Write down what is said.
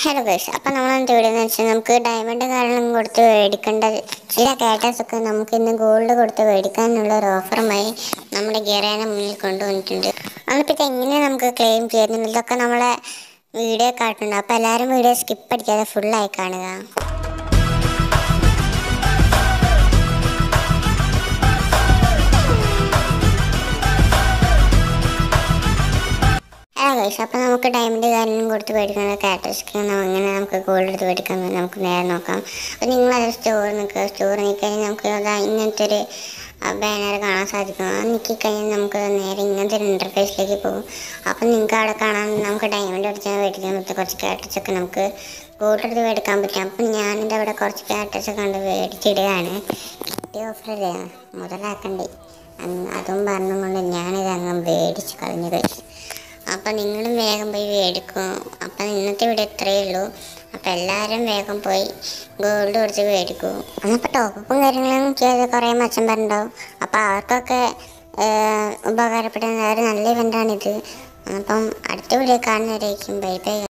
hello guys അപ്പം നമ്മൾ എന്താ ഇവിടെ എന്ന് വെച്ചാൽ നമുക്ക് ഡയമണ്ട് കാരണം കൊടുത്ത് മേടിക്കേണ്ട ചില കാറ്റേഴ്സ് ഒക്കെ നമുക്ക് ഇന്ന് ഗോൾഡ് കൊടുത്ത് മേടിക്കാനുള്ള ഒരു ഓഫറുമായി നമ്മുടെ ഗിറേനെ മുന്നിൽ കൊണ്ടുവന്നിട്ടുണ്ട് അതിപ്പോൾ എങ്ങനെ നമുക്ക് ക്ലെയിം ചെയ്യുന്നതൊക്കെ നമ്മളെ വീഡിയോ കാട്ടുന്നുണ്ട് അപ്പോൾ എല്ലാവരും വീഡിയോ സ്കിപ്പ് അടിക്കാതെ ഫുള്ളായി കാണുക ആ ഗൈസ് അപ്പോൾ നമുക്ക് ഡയമണ്ട് കാര്യം കൊടുത്ത് മേടിക്കുന്ന കാറ്റേഴ്സ്ക്ക് അങ്ങനെ നമുക്ക് ഗോൾഡ് എടുത്ത് മേടിക്കാൻ നമുക്ക് നേരെ നോക്കാം അപ്പോൾ നിങ്ങളത് സ്റ്റോർ നിൽക്കുക സ്റ്റോർ നിൽക്കഴിഞ്ഞാൽ നമുക്ക് അതാ ഇങ്ങനത്തെ ഒരു ബാനർ കാണാൻ സാധിക്കും അത് നിൽക്കിക്കഴിഞ്ഞാൽ നമുക്ക് നേരെ ഇങ്ങനത്തെ ഒരു ഇൻ്റർഫേസിലേക്ക് പോകും അപ്പോൾ നിങ്ങൾക്ക് അവിടെ കാണാൻ നമുക്ക് ഡയമണ്ട് അടിച്ചാൽ മേടിക്കാൻ പറ്റും കുറച്ച് കാറ്റേഴ്സ് ഒക്കെ നമുക്ക് ഗോൾഡ് എടുത്ത് മേടിക്കാൻ പറ്റും അപ്പം ഞാനിൻ്റെ അവിടെ കുറച്ച് കാറ്റേഴ്സ് ഒക്കെ കണ്ട് മേടിച്ചിടുകയാണ് കിട്ടിയ ഓഫറല്ലേ മുതലാക്കണ്ടേ അങ്ങ് അതും പറഞ്ഞുകൊണ്ട് ഞാനിത് അങ്ങ് മേടിച്ച് കളഞ്ഞു കഴിച്ചു അപ്പം നിങ്ങളും വേഗം പോയി മേടിക്കും അപ്പം ഇന്നത്തെ ഇവിടെ ഇത്രയേ ഉള്ളൂ അപ്പം എല്ലാവരും വേഗം പോയി ഗോൾഡ് കൊടുത്ത് മേടിക്കും അപ്പോൾ ടോപ്പും കാര്യങ്ങളും ചെയ്ത് കുറേ മെച്ചം പറഞ്ഞിട്ടുണ്ടാവും അപ്പം അവർക്കൊക്കെ ഏഹ്, ഉപകാരപ്പെടുന്ന ഒരു നല്ല ഇവൻ്റാണിത് അപ്പം അടുത്ത വീഡിയോ കാണുന്നവരേക്കും ബൈ ബൈ